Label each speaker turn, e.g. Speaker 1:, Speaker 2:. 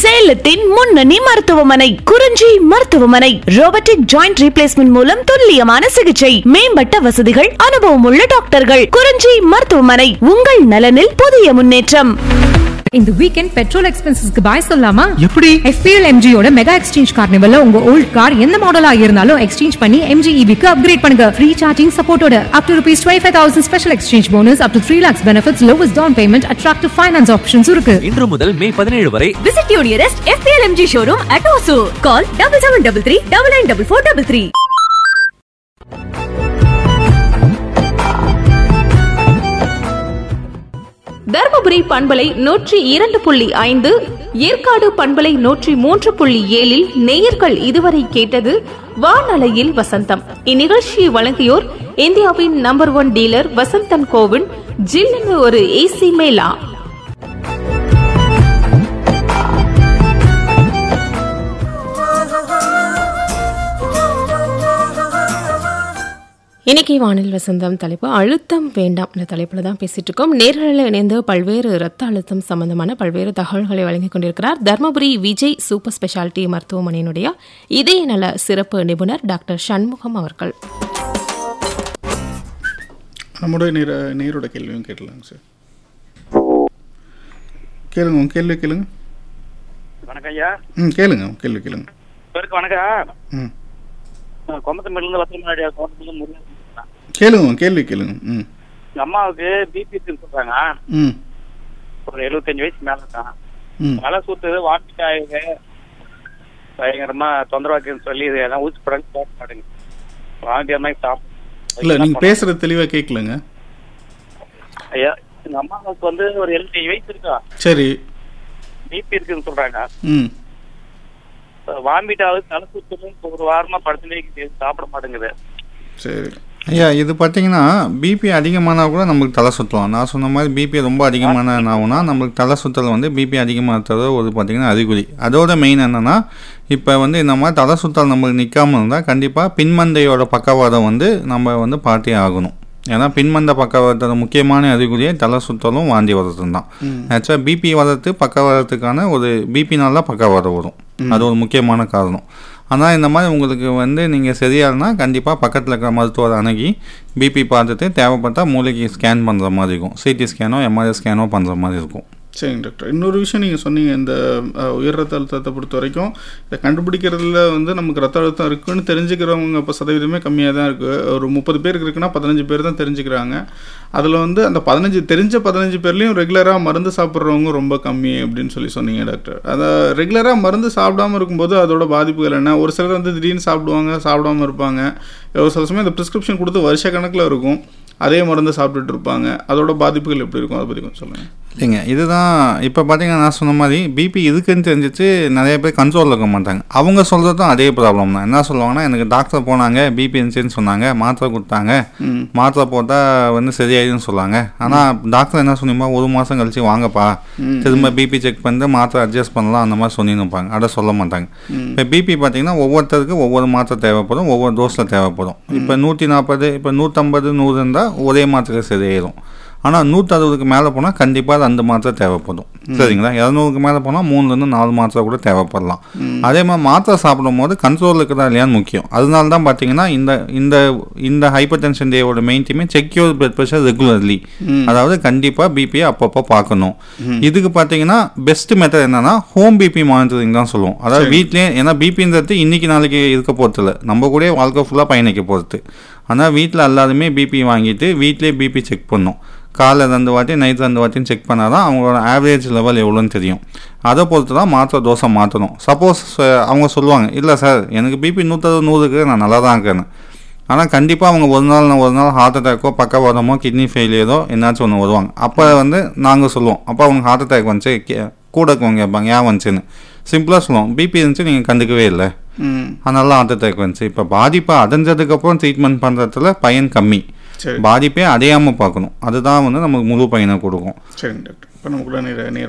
Speaker 1: சேலத்தின் முன்னணி மருத்துவமனை குறிஞ்சி மருத்துவமனை ரோபோட்டிக் ஜாயிண்ட் ரீப்ளேஸ்மெண்ட் மூலம் துல்லியமான சிகிச்சை மேம்பட்ட வசதிகள் அனுபவம் உள்ள டாக்டர்கள் குறிஞ்சி மருத்துவமனை உங்கள் நலனில் புதிய முன்னேற்றம்
Speaker 2: இந்த வீக்கெண்ட் பெட்ரோல் எக்ஸ்பென்சஸ்க்கு பாய் சொல்லாமா
Speaker 3: எப்படி
Speaker 2: FPL MG யோட மெகா எக்ஸ்சேஞ்ச் கார்னிவல்ல உங்க ஓல்ட் கார் எந்த மாடலா இருந்தாலும் எக்ஸ்சேஞ்ச் பண்ணி MG EV க்கு அப்கிரேட் பண்ணுங்க ஃப்ரீ சார்ஜிங் சப்போர்ட்டோட up to rupees twenty five thousand special exchange bonus up to three lakhs benefits lowest down payment attractive finance options இருக்கு
Speaker 3: இன்று முதல் மே பதினேழு வரை
Speaker 4: Visit your nearest FPL MG showroom at Osu. Call double seven double three double nine double four double three.
Speaker 5: Dharmapuri பண்பலை நூற்றி இரண்டு புள்ளி ஐந்து ஏற்காடு பண்பலை நூற்றி மூன்று புள்ளி ஏழில் நேயர்கள் இதுவரை கேட்டது வானலையில் வசந்தம் இந்நிகழ்ச்சியை வழங்கியோர் இந்தியாவின் நம்பர் ஒன் டீலர் வசந்தன் கோவின் ஜில்லுன்னு ஒரு ஏசி மேலா இன்னைக்கு வானில் வசந்தம் தலைப்பு அழுத்தம் வேண்டாம் இந்த தலைப்பில் தான் பேசிட்டு இருக்கோம் நேர்களில் இணைந்து பல்வேறு இரத்த அழுத்தம் சம்பந்தமான பல்வேறு தகவல்களை வழங்கிக் கொண்டிருக்கிறார் தர்மபுரி விஜய் சூப்பர் ஸ்பெஷாலிட்டி மருத்துவமனையினுடைய இதய நல சிறப்பு நிபுணர் டாக்டர் சண்முகம் அவர்கள்
Speaker 6: நம்முடைய நேர நேரோட கேள்வியும் கேட்டலாங்க சார் கேளுங்க உங்க கேள்வி கேளுங்க
Speaker 7: வணக்கம் ஐயா
Speaker 6: ம் கேளுங்க உங்க கேள்வி கேளுங்க
Speaker 7: பேருக்கு வணக்கம்
Speaker 6: ம்
Speaker 7: கொம்பத்தமிழ்லேருந்து வசந்தமாடியா கோட்டத்துலேருந்து முருகன்
Speaker 6: கேளுங்க உங்க கேள்வி கேளுங்க ம்
Speaker 7: எங்க அம்மாவுக்கு பிபி இருக்குன்னு சொல்றாங்க
Speaker 6: ம்
Speaker 7: ஒரு எழுபத்தஞ்சு வயசு மேல இருக்கான்
Speaker 6: ம்
Speaker 7: தலை சுத்துது வாமிட் ஆகுது பயங்கரமா தொந்தரவாக்குன்னு சொல்லி இது எல்லாம் ஊசி போடாங்க போட மாட்டேங்க வாமிட் மாதிரி சாப்பிடும்
Speaker 6: இல்லை நீங்கள் பேசுறது தெளிவாக கேட்கலங்க
Speaker 7: ஐயா எங்க அம்மாவுக்கு வந்து ஒரு எழுபத்தஞ்சு வயசு இருக்கா
Speaker 6: சரி
Speaker 7: பிபி இருக்குன்னு சொல்றாங்க
Speaker 6: ம்
Speaker 7: வாமிட் ஆகுது தலை சுத்துது ஒரு வாரமா படுத்துட்டே இருக்குது சாப்பிட மாட்டேங்குது
Speaker 6: சரி
Speaker 8: ஐயா இது பார்த்தீங்கன்னா பிபி அதிகமானா கூட நம்மளுக்கு தலை சுற்றலாம் நான் சொன்ன மாதிரி பிபி ரொம்ப அதிகமான ஆகுனா நம்மளுக்கு தலை சுற்றல் வந்து பிபி அதிகமாக ஒரு பார்த்தீங்கன்னா அறிகுறி அதோட மெயின் என்னென்னா இப்போ வந்து இந்த மாதிரி தலை சுற்றல் நம்மளுக்கு நிற்காம இருந்தால் கண்டிப்பாக பின்மந்தையோட பக்கவாதம் வந்து நம்ம வந்து பார்த்தே ஆகணும் ஏன்னா பின்மந்த பக்கவாதத்தோட முக்கியமான அறிகுறியே தலை சுற்றலும் வாந்தி வரதும் தான் ஆக்சுவலாக பிபி வரது பக்கவாதத்துக்கான ஒரு பிபினால தான் பக்கவாதம் வரும் அது ஒரு முக்கியமான காரணம் ஆனால் இந்த மாதிரி உங்களுக்கு வந்து நீங்கள் சரியாகனா கண்டிப்பாக பக்கத்தில் இருக்கிற மருத்துவரை அணுகி பிபி பார்த்துட்டு தேவைப்பட்டால் மூளைக்கு ஸ்கேன் பண்ணுற மாதிரி இருக்கும் சிடி ஸ்கேனோ எம்ஆர்ஐ ஸ்கேனோ பண்ணுற மாதிரி இருக்கும்
Speaker 6: சரிங்க டாக்டர் இன்னொரு விஷயம் நீங்கள் சொன்னீங்க இந்த அஹ், உயர் ரத்த அழுத்தத்தை பொறுத்த வரைக்கும் இதை கண்டுபிடிக்கிறதுல வந்து நமக்கு ரத்த அழுத்தம் இருக்குன்னு தெரிஞ்சுக்கிறவங்க இப்போ சதவீதமே கம்மியாக தான் இருக்குது ஒரு முப்பது பேருக்கு இருக்குன்னா பதினஞ்சு பேர் தான் தெரிஞ்சுக்கிறாங்க அதில் வந்து அந்த பதினஞ்சு தெரிஞ்ச பதினஞ்சு பேர்லேயும் ரெகுலராக மருந்து சாப்பிட்றவங்க ரொம்ப கம்மி அப்படின்னு சொல்லி சொன்னீங்க டாக்டர் அதை ரெகுலராக மருந்து சாப்பிடாம இருக்கும்போது அதோட பாதிப்புகள் என்ன ஒரு சிலர் வந்து திடீர்னு சாப்பிடுவாங்க சாப்பிடாம இருப்பாங்க ஒரு சில சமயம் இந்த ப்ரிஸ்கிரிப்ஷன் கொடுத்து வருஷ கணக்கில் இருக்கும் அதே மருந்து சாப்பிட்டுட்டு இருப்பாங்க அதோட பாதிப்புகள் எப்படி இருக்கும் அதை பற்றி கொஞ்சம் சொல்லுங்கள்
Speaker 8: இல்லைங்க இதுதான் இப்போ பார்த்தீங்கன்னா நான் சொன்ன மாதிரி பிபி இருக்குன்னு தெரிஞ்சிச்சு நிறைய பேர் கண்ட்ரோலில் இருக்க மாட்டாங்க அவங்க சொல்கிறதும் அதே ப்ராப்ளம் தான் என்ன சொல்லுவாங்கன்னா எனக்கு டாக்டர் போனாங்க பிபி இருந்துச்சுன்னு சொன்னாங்க மாத்திரை கொடுத்தாங்க மாத்திரை போட்டால் வந்து சரியாயிடுன்னு சொல்லாங்க ஆனால் டாக்டர் என்ன சொன்னீங்க ஒரு மாதம் கழிச்சு வாங்கப்பா திரும்ப பிபி செக் பண்ணிட்டு மாத்திரை அட்ஜஸ்ட் பண்ணலாம் அந்த மாதிரி சொல்லியிருப்பாங்க அதை சொல்ல மாட்டாங்க இப்போ பிபி பார்த்தீங்கன்னா ஒவ்வொருத்தருக்கு ஒவ்வொரு மாத்திரை தேவைப்படும் ஒவ்வொரு டோஸில் தேவைப்படும் இப்போ நூற்றி நாற்பது இப்போ நூற்றம்பது நூறு இருந்தால் ஒரே மாத்திரை சரியாயிடும் ஆனால் நூற்றி அறுபதுக்கு மேலே போனால் கண்டிப்பாக ரெண்டு மாத்திரை தேவைப்படும் சரிங்களா இரநூறுக்கு மேலே போனால் மூணுலேருந்து நாலு மாத்திரை கூட தேவைப்படலாம் அதே மாதிரி மாத்திரை சாப்பிடும் போது கண்ட்ரோல் இருக்குதா இல்லையான்னு முக்கியம் அதனால தான் பார்த்தீங்கன்னா இந்த இந்த இந்த ஹைப்பர் டென்ஷன் டேவோட மெயின் டீமே check your blood pressure regularly அதாவது கண்டிப்பாக பிபியை அப்பப்போ பார்க்கணும் இதுக்கு பார்த்தீங்கன்னா பெஸ்ட் மெத்தட் என்னன்னா ஹோம் பிபி மானிட்டரிங் தான் சொல்லுவோம் அதாவது வீட்லேயே ஏன்னா பிபின்றது இன்னைக்கு நாளைக்கு இருக்க போகிறதில்ல நம்ம கூட வாழ்க்கை ஃபுல்லாக பயணிக்க போகிறது ஆனால் வீட்டில் எல்லாருமே பிபி வாங்கிட்டு வீட்டிலே பிபி செக் பண்ணும் காலைல ரெண்டு வாட்டி நைட் ரெண்டு வாட்டியும் செக் பண்ணால் தான் அவங்களோட ஆவரேஜ் லெவல் எவ்வளோன்னு தெரியும் அதை பொறுத்து தான் மாத்திரை தோசை மாற்றணும் சப்போஸ் அவங்க சொல்லுவாங்க இல்லை சார் எனக்கு பிபி நூற்றறுபது நூறுக்கு நான் நல்லா தான் இருக்கேன்னு ஆனால் கண்டிப்பாக அவங்க ஒரு நாள் நான் ஒரு நாள் ஹார்ட் அட்டாக்கோ பக்கவாதமோ கிட்னி ஃபெயிலியரோ என்னாச்சும் ஒன்று வருவாங்க அப்போ வந்து நாங்கள் சொல்லுவோம் அப்போ அவங்க ஹார்ட் அட்டாக் வந்துச்சு கே- கூட இருக்கவங்க கேட்பாங்க ஏன் வந்துச்சுன்னு சிம்பிளாக சொல்லுவோம் பிபி இருந்துச்சு நீங்கள் கண்டுக்கவே இல்லை
Speaker 6: ம்
Speaker 8: அதனால ஹார்ட் அட்டாக் வந்துச்சு இப்போ பாதிப்பை அடைஞ்சதுக்கப்புறம் ட்ரீட்மெண்ட் பண்ணுறதுல பயன் கம்மி
Speaker 6: சரி
Speaker 8: பாதிப்பே அடையாமல் பார்க்கணும் அதுதான் வந்து நமக்கு முழு பயனை கொடுக்கும்
Speaker 6: சரிங்க டாக்டர் இப்போ நமக்குள்ள நேர நேர